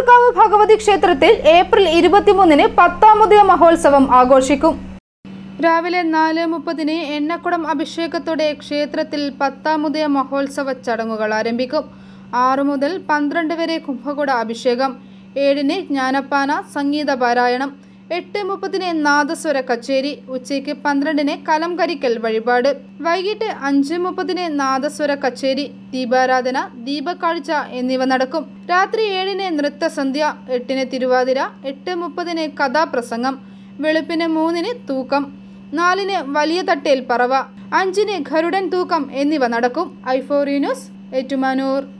വട്ടിയൂർക്കാവ് ഭഗവതി ക്ഷേത്രത്തിൽ ഏപ്രിൽ ഇരുപത്തിമൂന്നിന് പത്താമുദയ മഹോത്സവം ആഘോഷിക്കും രാവിലെ നാല് മുപ്പതിന് എണ്ണക്കുടം അഭിഷേകത്തോടെ ക്ഷേത്രത്തിൽ പത്താമുദയ മഹോത്സവ ചടങ്ങുകൾ ആരംഭിക്കും ആറു മുതൽ പന്ത്രണ്ട് വരെ കുംഭകുട അഭിഷേകം ഏഴിന് ജ്ഞാനപ്പാന സംഗീത പാരായണം എട്ട് മുപ്പതിന് നാദസ്വര കച്ചേരി ഉച്ചയ്ക്ക് പന്ത്രണ്ടിന് കലം കരിക്കൽ വഴിപാട് വൈകിട്ട് അഞ്ച് മുപ്പതിന് നാദസ്വര കച്ചേരി ദീപാരാധന ദീപക്കാഴ്ച എന്നിവ നടക്കും രാത്രി ഏഴിന് നൃത്തസന്ധ്യ എട്ടിന് തിരുവാതിര എട്ട് മുപ്പതിന് കഥാപ്രസംഗം വെളുപ്പിന് മൂന്നിന് തൂക്കം നാലിന് വലിയ തട്ടേൽ പറവ അഞ്ചിന് ഗരുഡൻ തൂക്കം എന്നിവ നടക്കും ഐഫോറി ന്യൂസ് ഏറ്റുമാനൂർ